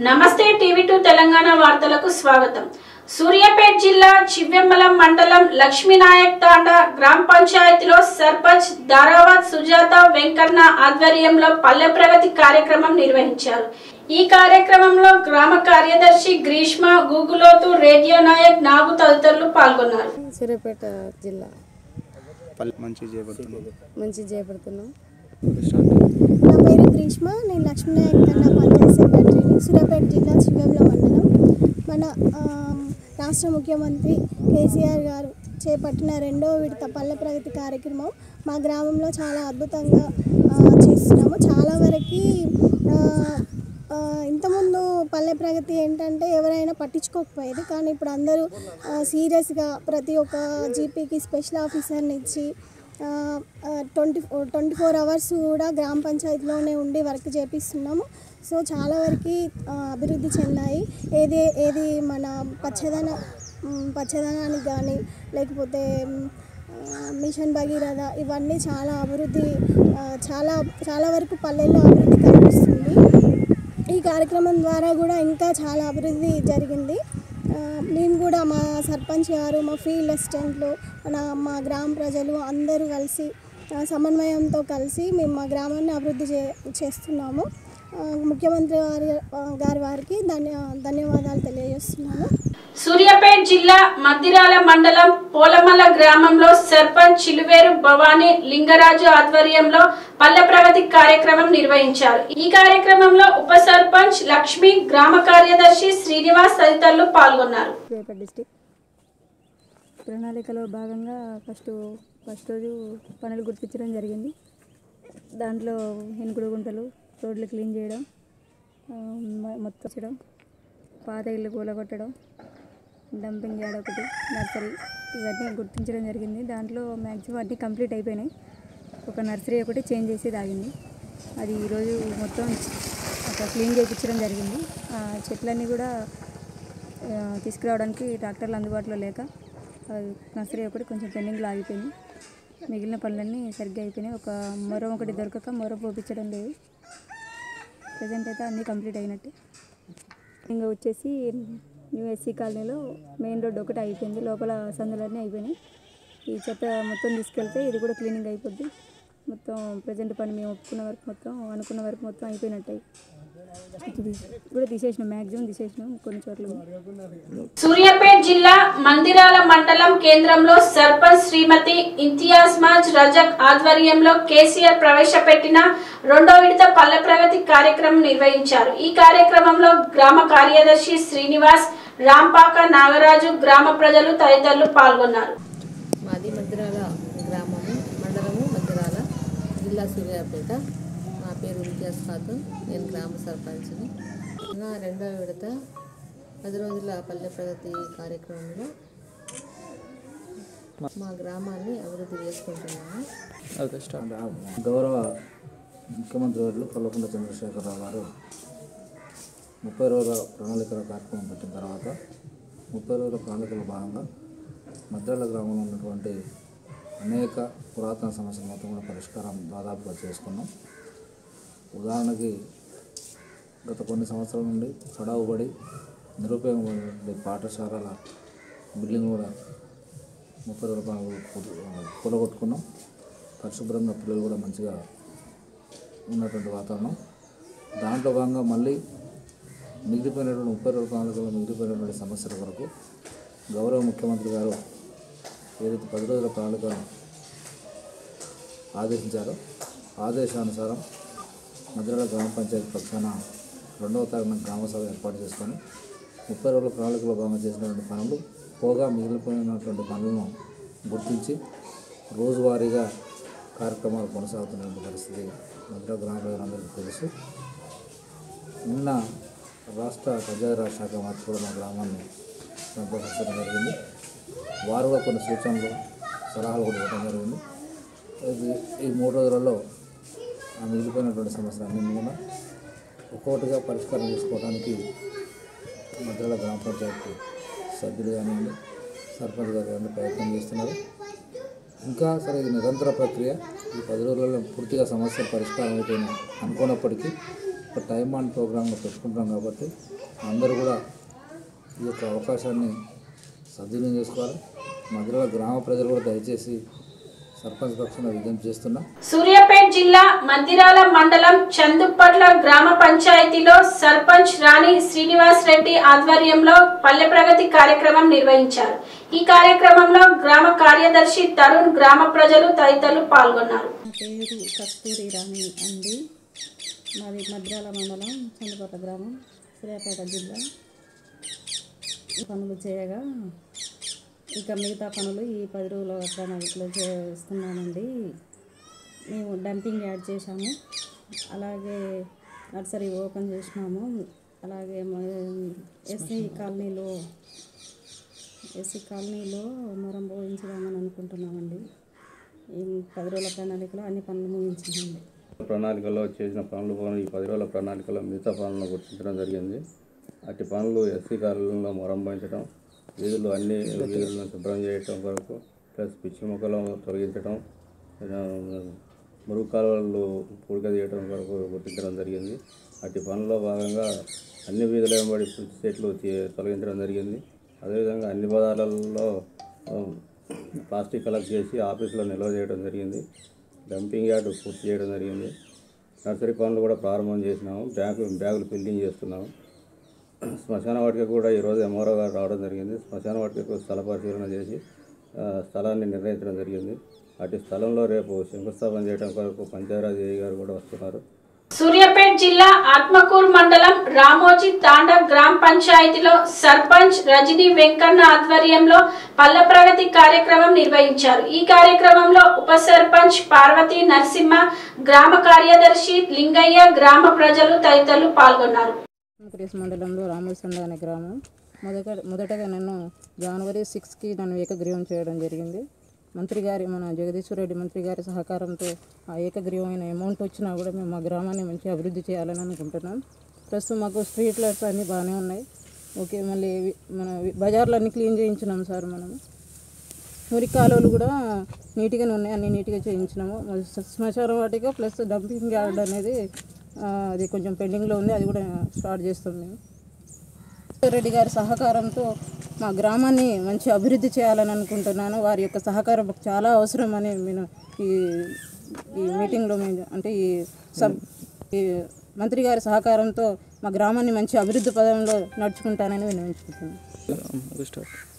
నమస్తే TV two Telangana వార్తలకు స్వాగతం సూర్యాపేట్ జిల్లా చివ్వెమ్మలం మండలం లక్ష్మీనాయక్ తాండా గ్రామ పంచాయతీలో సర్పంచ్ దారావత్ సుజాత వెంకన్న ఆధ్వర్యంలో పల్లె ప్రగతి కార్యక్రమం నిర్వహించారు ఈ కార్యక్రమంలో గ్రామ కార్యదర్శి గ్రీష్మ గూగులోతు రేడియో నాయక్ నాగు తదితరులు పాల్గొన్నారు సూర్యాపేట జిల్లా పల్లె మంచి చేయబడుతుంది మంచి చేపడుతున్నాం నా పేరు గ్రీష్మ నేను లక్ష్మీనాయక్ తండా పంచాయత్ సెక్రటరీని సూర్యాపేట జిల్లా శివంల మండలం మన ఆమ్, రాష్ట్ర ముఖ్యమంత్రి కేసీఆర్ గారు చేపట్టిన రెండో విడత పల్లె ప్రగతి కార్యక్రమం మా గ్రామంలో చాలా అద్భుతంగా ఆ, చేస్తున్నాము చాలా వరకు ఆ, ఇంతకుముందు పల్లె ప్రగతి ఏంటంటే ఎవరైనా పట్టించుకోకపోయేది కానీ ఇప్పుడు అందరూ సీరియస్గా ప్రతి ఒక్క జీపీకి స్పెషల్ ఆఫీసర్ని ఇచ్చి ట్వంటీ ట్వంటీ ఫోర్ అవర్స్ కూడా గ్రామ పంచాయతీలోనే ఉండి వర్క్ చేపిస్తున్నాము సో చాలా వరకు అభివృద్ధి చెందాయి ఏది ఏది మన పచ్చదన మ్, పచ్చదనానికి కానీ లేకపోతే మ్, ఆ, మిషన్ భగీరథ ఇవన్నీ చాలా అభివృద్ధి ఆ, చాలా చాలా వరకు పల్లెల్లో అభివృద్ధి కనిపిస్తుంది ఈ కార్యక్రమం ద్వారా కూడా ఇంకా చాలా అభివృద్ధి జరిగింది ఆ, మేము కూడా మా సర్పంచ్ గారు మా ఫీల్డ్ అసిస్టెంట్లు మన మా గ్రామ ప్రజలు అందరూ కలిసి ఆ, సమన్వయంతో కలిసి మేము మా గ్రామాన్ని అభివృద్ధి చే చేస్తున్నాము ఆ, ముఖ్యమంత్రి గారి గారి వారికి ధన్య ధన్యవాదాలు తెలియజేస్తున్నాను సూర్యాపేట్ జిల్లా మద్దిరాల మండలం పోలమల్ల గ్రామంలో సర్పంచ్ చిలువేరు భవానీ లింగరాజు ఆధ్వర్యంలో పల్లె ప్రగతి కార్యక్రమం నిర్వహించారు ఈ కార్యక్రమంలో ఉప సర్పంచ్ లక్ష్మి గ్రామ కార్యదర్శి శ్రీనివాస్ తదితరులు పాల్గొన్నారు సూర్యాపేట డిస్టిక్ ప్రణాళికలో భాగంగా ఫస్ట్ ఫస్ట్ రోజు పనులు గుర్తించడం జరిగింది దాంట్లో ఎనుకుడు గుంటలు రోడ్లు క్లీన్ చేయడం ఆ, మ- మొత్తం చేయడం పాత ఇల్లు కూలగొట్టడం డంపింగ్ యార్డ్ ఒకటి నర్సరీ ఇవన్నీ గుర్తించడం జరిగింది దాంట్లో మ్యాక్సిమం అన్నీ కంప్లీట్ అయిపోయినాయి ఒక నర్సరీ ఒకటి చేంజ్ చేసి తాగింది అది ఈరోజు మొత్తం ఒక క్లీన్ చేయించడం జరిగింది ఆ చెట్లన్నీ కూడా ఆ, తీసుకురావడానికి ట్రాక్టర్లు అందుబాటులో లేక అది నర్సరీ ఒకటి కొంచెం పెండింగ్లో ఆగిపోయింది మిగిలిన పనులన్నీ సరిగ్గా అయిపోయినాయి ఒక మొరం ఒకటి దొరకక మొరం పోపించడం లేదు ప్రజెంట్ అయితే అన్నీ కంప్లీట్ అయినట్టే ఇంకా వచ్చేసి న్యూ ఎస్సీ కాలనీలో మెయిన్ రోడ్ ఒకటి అయిపోయింది లోపల సందులన్నీ అయిపోయినాయి ఈ చెత్త మొత్తం తీసుకెళ్తే ఇది కూడా క్లీనింగ్ అయిపోద్ది మొత్తం ప్రజెంట్ పని మేము ఒప్పుకున్న వరకు మొత్తం అనుకున్న వరకు మొత్తం అయిపోయినట్టు కూడా తీసేసినాం మ్యాక్సిమం తీసేసినాం కొన్ని చోట్ల ఉంది. సూర్యాపేట్ జిల్లా మందిరాల మండలం కేంద్రంలో సర్పంచ్ శ్రీమతి ఇంతియాజ్ మాజ్ రజక్ ఆధ్వర్యంలో కేసీఆర్ ప్రవేశపెట్టిన రెండో విడత పల్లె ప్రగతి కార్యక్రమం నిర్వహించారు ఈ కార్యక్రమంలో గ్రామ కార్యదర్శి శ్రీనివాస్ రాంపాక నాగరాజు గ్రామ ప్రజలు తదితరులు పాల్గొన్నారు మాది మద్దిరాల గ్రామము మండలము మద్దిరాల జిల్లా సూర్యాపేట నా పేరు ఇంతియాజ్ ఖాతున్ నేను గ్రామ సర్పంచ్ని నా రెండవ విడత పది రోజుల పల్లె ప్రగతి కార్యక్రమంలో మా గ్రామాన్ని అభివృద్ధి చేసుకుంటున్నాము గౌరవ ముఖ్యమంత్రి వర్యులు కల్వకుంట్ల చంద్రశేఖరరావు గారు ముప్పై రోజుల ప్రణాళికల కార్యక్రమం పెట్టిన తర్వాత ముప్పై రోజుల ప్రణాళికలో భాగంగా మద్రాల గ్రామంలో ఉన్నటువంటి అనేక పురాతన సమస్యల మొత్తం కూడా పరిష్కారం దాదాపుగా చేసుకున్నాం ఉదాహరణకి గత కొన్ని సంవత్సరాల నుండి చడావుబడి నిరుపయోగపడే పాఠశాలల బిల్డింగ్ కూడా ముప్పై రోజుల ప్రణాళిక కూలగొట్టుకున్నాం పరిశుభ్రంగా పిల్లలు కూడా మంచిగా ఉన్నటువంటి వాతావరణం దాంట్లో భాగంగా మళ్ళీ మిగిలిపోయినటువంటి ముప్పై రోజుల ప్రణాళికలో మిగిలిపోయినటువంటి సమస్యల కొరకు గౌరవ ముఖ్యమంత్రి గారు ఏదైతే పది రోజుల ప్రణాళికను ఆదేశించారో ఆదేశానుసారం మద్రాల గ్రామ పంచాయతీ పక్షాన రెండవ తారీఖున గ్రామ సభ ఏర్పాటు చేసుకొని ముప్పై రోజుల ప్రణాళికలో భాగంగా చేసినటువంటి పనులు పోగా మిగిలిపోయినటువంటి పనులను గుర్తించి రోజువారీగా కార్యక్రమాలు కొనసాగుతున్నటువంటి పరిస్థితి మద్రా గ్రామ ప్రజలందరికీ తెలుసు నిన్న రాష్ట్ర పంచాయతీరాజ్ శాఖ మంత్రి కూడా మా గ్రామాన్ని సందర్శించడం జరిగింది వారు కూడా కొన్ని సూచనలు సలహాలు కూడా ఇవ్వడం జరిగింది ఇది ఈ మూడు రోజులలో ఆ మిగిలిపోయినటువంటి సమస్యలన్నీ కూడా ఒక్కొక్కటిగా పరిష్కారం చేసుకోవడానికి మధ్యలో గ్రామ పంచాయతీ సభ్యులు కానివ్వండి సర్పంచ్ గారు కానీ ప్రయత్నం చేస్తున్నారు ఇంకా సరే ఇది నిరంతర ప్రక్రియ ఈ పది రోజులలో పూర్తిగా సమస్యలు పరిష్కారం అయిపోయినాయి అనుకున్నప్పటికీ ఒక టైం అండ్ ప్రోగ్రామ్లో పెట్టుకుంటాం కాబట్టి అందరూ కూడా ఈ యొక్క అవకాశాన్ని సద్వినియోగం చేసుకోవాలి మధ్యలో గ్రామ ప్రజలు కూడా దయచేసి సర్పంచ్ పక్షాన విజ్ఞప్తి చేస్తున్నా సూర్యాపేట్ జిల్లా మందిరాల మండలం చందుపట్ల గ్రామ పంచాయతీలో సర్పంచ్ రాణి శ్రీనివాస్ రెడ్డి ఆధ్వర్యంలో పల్లె ప్రగతి కార్యక్రమం నిర్వహించారు ఈ కార్యక్రమంలో గ్రామ కార్యదర్శి తరుణ్ గ్రామ ప్రజలు తదితరులు పాల్గొన్నారు నా పేరు కస్తూరి రాణి అండి మాది మద్రాల మండలం చంద్రపట్ల గ్రామం సూర్యాపేట జిల్లా ఈ పనులు చేయగా ఇక మిగతా పనులు ఈ పది రోజుల ప్రణాళికలో చేస్తున్నామండి మేము డంపింగ్ యాడ్ చేశాము అలాగే నర్సరీ ఓపెన్ చేసినాము అలాగే ఎస్సీ కాలనీలో ఎస్సీ కాలనీలో మొరం పోయించుదామని అనుకుంటున్నామండి ఈ పది రోజుల ప్రణాళికలో అన్ని పనులు ముగించామండి ప్రణాళికలో చేసిన పనులు పనులు ఈ పది రోజుల ప్రణాళికలో మిగతా పనులను గుర్తించడం జరిగింది అట్టి పనులు ఎస్సీ కాలంలో మొరంభించడం వీధులు అన్ని వీధులను శుభ్రం చేయటం వరకు ప్లస్ పిచ్చి మొక్కలను తొలగించడం ఆ, మురుగు కాలువలు పూడిక తీయటం వరకు గుర్తించడం జరిగింది అట్టి పనుల్లో భాగంగా అన్ని వీధుల వెంబడి పిచ్చి చెట్లు తీ- తొలగించడం జరిగింది అదేవిధంగా అన్ని బజార్లలో ఆ, ప్లాస్టిక్ కలెక్ట్ చేసి ఆఫీసులో నిల్వ చేయడం జరిగింది డంపింగ్ యార్డ్ పూర్తి చేయడం జరిగింది నర్సరీ పనులు కూడా ప్రారంభం చేసినాము బ్యాగు బ్యాగులు ఫిల్లింగ్ చేస్తున్నాము శ్మశాన వాటిక కూడా ఈరోజు ఎంఆర్ఓ గారు రావడం జరిగింది శ్మశాన వాటికకు స్థల పరిశీలన చేసి ఆ, స్థలాన్ని నిర్ణయించడం జరిగింది అటు స్థలంలో రేపు శంకుస్థాపన చేయడం కొరకు పంచాయరాజ్ ఏఈ గారు కూడా వస్తున్నారు సూర్యాపేట్ జిల్లా ఆత్మకూరు మండలం రామోజీ తాండ గ్రామ పంచాయతీలో సర్పంచ్ రజనీ వెంకన్న ఆధ్వర్యంలో పల్లె ప్రగతి కార్యక్రమం నిర్వహించారు ఈ కార్యక్రమంలో ఉప సర్పంచ్ పార్వతి నరసింహ గ్రామ కార్యదర్శి లింగయ్య గ్రామ ప్రజలు తదితరులు పాల్గొన్నారు ఆంధ్రప్రదేశ్ మండలంలో రామోసండ అనే గ్రామం మొదట మొదటగా నన్ను జనవరి సిక్స్కి నన్ను ఏకగ్రీవం చేయడం జరిగింది మంత్రి గారి మన జగదీశ్వర రెడ్డి మంత్రి గారి సహకారంతో ఆ ఏకగ్రీవమైన అమౌంట్ వచ్చినా కూడా మేము మా గ్రామాన్ని మంచిగా అభివృద్ధి చేయాలని అనుకుంటున్నాం ప్రస్తుతం మాకు స్ట్రీట్ లైట్స్ అన్నీ బాగానే ఉన్నాయి ఓకే మళ్ళీ వి- మన వి- బజార్లు అన్నీ క్లీన్ చేయించినాం సార్ మనము మురికి కాలువలు కూడా నీట్గానే ఉన్నాయి అన్ని నీట్గా చేయించినాము మరి శ్మ- శ్మశాన వాటిక ప్లస్ డంపింగ్ యార్డ్ అనేది ఆ, అది కొంచెం పెండింగ్లో ఉంది అది కూడా స్టార్ట్ చేస్తాం మేము రెడ్డి గారి సహకారంతో మా గ్రామాన్ని మంచి అభివృద్ధి చేయాలని అనుకుంటున్నాను వారి యొక్క సహకారం మాకు చాలా అవసరం అని నేను ఈ ఈ మీటింగ్లో మేము అంటే ఈ సబ్ ఈ మంత్రి గారి సహకారంతో మా గ్రామాన్ని మంచి అభివృద్ధి పదంలో నడుచుకుంటానని వినియోగించుకుంటున్నాను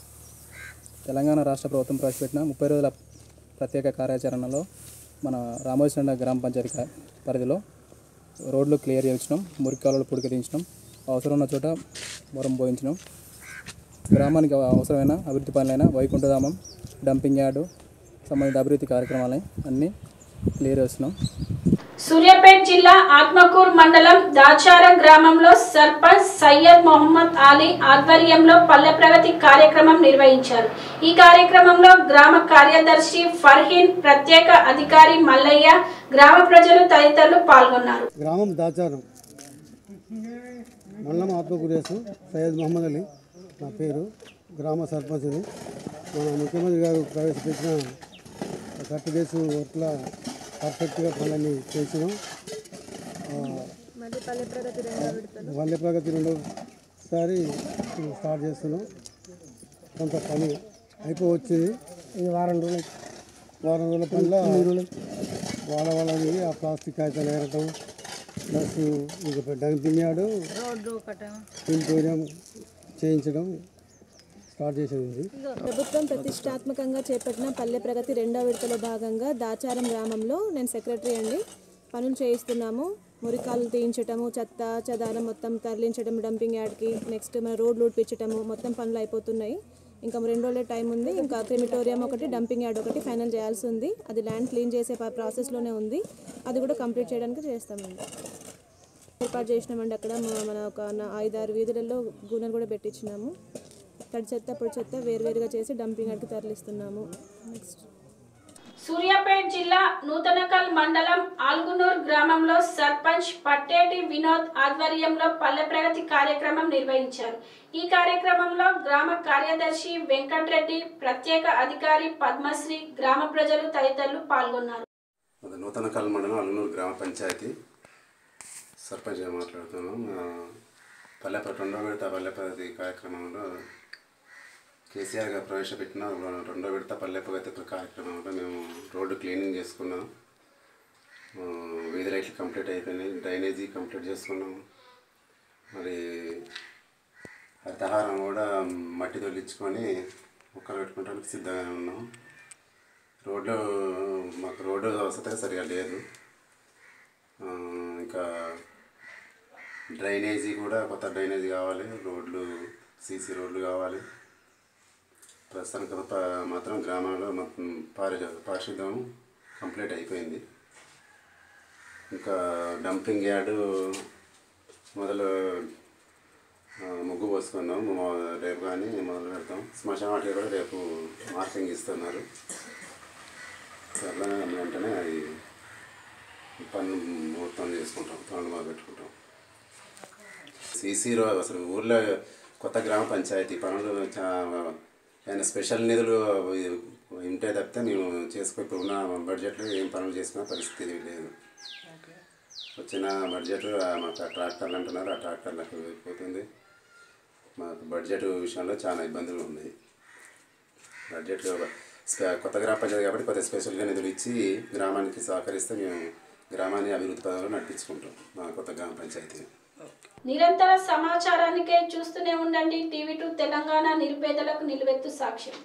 తెలంగాణ రాష్ట్ర ప్రభుత్వం ప్రవేశపెట్టిన ముప్పై రోజుల ప్రత్యేక కార్యాచరణలో మన రామోజీసండ గ్రామ పంచాయతీ కా- పరిధిలో రోడ్లు క్లియర్ చేయించడం మురికి కాలువలు పుడికరించడం అవసరం ఉన్న చోట మొరం పోయించడం గ్రామానికి అవసరమైన అభివృద్ధి పనులైన వైకుంఠధామం డంపింగ్ యార్డు సంబంధిత అభివృద్ధి కార్యక్రమాలని అన్నీ క్లియర్ చేస్తున్నాం సూర్యాపేట్ జిల్లా ఆత్మకూరు మండలం దాచార గ్రామంలో సర్పంచ్ సయ్యద్ మొహమ్మద్ అలీ ఆధ్వర్యంలో పల్లె ప్రగతి కార్యక్రమం నిర్వహించారు ఈ కార్యక్రమంలో గ్రామ కార్యదర్శి ఫర్హీన్ ప్రత్యేక అధికారి మల్లయ్య గ్రామ ప్రజలు తదితరులు పాల్గొన్నారు గ్రామం దాచారం మండలం ఆత్మకురేసు సయ్యద్ మహమ్మద్ అలీ నా పేరు గ్రామ సర్పంచ్ని మన ముఖ్యమంత్రి గారు ప్రవేశపెట్టిన థర్టీ డేస్ వర్క్ల పర్ఫెక్ట్గా పనులన్నీ చేసినాం ఆ, పల్లె ప్రగతి రెండోసారి స్టార్ట్ చేస్తున్నాం కొంత పని అయిపోవచ్చింది ఇది వారం రోజులు వారం రోజుల పనిలో వాళ్ళ వాళ్ళని ఆ ప్లాస్టిక్ కాగితాలు ఏరటం ప్లస్ ఇంక డంపింగ్ యార్డు ఇంపోరియం చేయించడం స్టార్ట్ చేసేది ప్రభుత్వం ప్రతిష్టాత్మకంగా చేపట్టిన పల్లె ప్రగతి రెండో విడతలో భాగంగా దాచారం గ్రామంలో నేను సెక్రటరీ అండి పనులు చేయిస్తున్నాము మురికాలు తీయించటము చెత్త చెదారం మొత్తం తరలించడం డంపింగ్ యార్డ్కి నెక్స్ట్ మన రోడ్లు ఊడ్పించటము మొత్తం పనులు అయిపోతున్నాయి ఇంకా రెండు రోజులే టైం ఉంది ఇంకా క్రిమిటోరియం ఒకటి డంపింగ్ యార్డ్ ఒకటి ఫైనల్ చేయాల్సి ఉంది అది ల్యాండ్ క్లీన్ చేసే ప- ప్రాసెస్లోనే ఉంది అది కూడా కంప్లీట్ చేయడానికి చేస్తామండి ఏర్పాటు చేసినామండి అక్కడ మా- మన ఒక నా- ఐదారు వీధులలో గూనెలు కూడా పెట్టించినాము తడి చెత్త పొడి చెత్త వేరువేరుగా చేసి డంపింగ్ యార్డ్కి తరలిస్తున్నాము నెక్స్ట్ సూర్యాపేట్ జిల్లా నూతనకల్ మండలం ఆల్గునూర్ గ్రామంలో సర్పంచ్ పట్టేటి వినోద్ ఆధ్వర్యంలో పల్లె ప్రగతి కార్యక్రమం నిర్వహించారు ఈ కార్యక్రమంలో గ్రామ కార్యదర్శి వెంకట్రెడ్డి ప్రత్యేక అధికారి పద్మశ్రీ గ్రామ ప్రజలు తదితరులు పాల్గొన్నారు అది నూతనకాల మండలం అల్లనూరు గ్రామ పంచాయతీ సర్పంచ్గా మాట్లాడుతున్నాం ఆ, పల్లెపతి రెండో విడత పల్లెపతి కార్యక్రమంలో కేసీఆర్ గారు ప్రవేశపెట్టిన రెండో విడత పల్లెపతి కార్యక్రమంలో మేము రోడ్డు క్లీనింగ్ చేసుకున్నాం ఆ, వీధి లైట్లు కంప్లీట్ అయిపోయినాయి డ్రైనేజీ కంప్లీట్ చేసుకున్నాం మరి హరితహారం కూడా మట్టి తొలించుకొని మొక్కలు పెట్టుకోవడానికి సిద్ధంగా ఉన్నాం రోడ్డు మాకు రోడ్డు వసతి సరిగా లేదు ఆ, ఇంకా డ్రైనేజీ కూడా కొత్త డ్రైనేజీ కావాలి రోడ్లు సీసీ రోడ్లు కావాలి ప్రస్తుతానికి ప- మాత్రం గ్రామంలో మొత్తం పారి పారిశుద్ధం కంప్లీట్ అయిపోయింది ఇంకా డంపింగ్ యార్డు మొదలు ఆ, ముగ్గు పోసుకున్నాం మొ- రేపు కానీ మొదలు పెడతాం శ్మశాన వాటికి కూడా రేపు మార్కింగ్ ఇస్తున్నారు అట్లానే వెంటనే అది పన్ను ముహూర్తం చేసుకుంటాం పనులు మొదలు పెట్టుకుంటాం సీసీ రో అసలు ఊర్లో కొత్త గ్రామ పంచాయతీ పనులు చా- ఏమైనా స్పెషల్ నిధులు ఉంటే తప్పితే మేము చేసుకో ఇప్పుడు ఉన్న బడ్జెట్లో ఏం పనులు చేసుకునే పరిస్థితి లేదు వచ్చిన బడ్జెట్ ఆ మాకు ఆ ట్రాక్టర్లు అంటున్నారు ఆ ట్రాక్టర్లకు పోతుంది మాకు బడ్జెట్ విషయంలో చాలా ఇబ్బందులు ఉన్నాయి బడ్జెట్ స్పె- కొత్త గ్రామ పంచాయతీ కాబట్టి కొద్దిగా స్పెషల్గా నిధులు ఇచ్చి గ్రామానికి సహకరిస్తే మేము గ్రామాన్ని అభివృద్ధి పదంలో నడిపించుకుంటాం మా కొత్త గ్రామ పంచాయతీని నిరంతర సమాచారానికే చూస్తూనే ఉండండి టీవీ టూ తెలంగాణ నిరుపేదలకు నిలువెత్తు సాక్ష్యం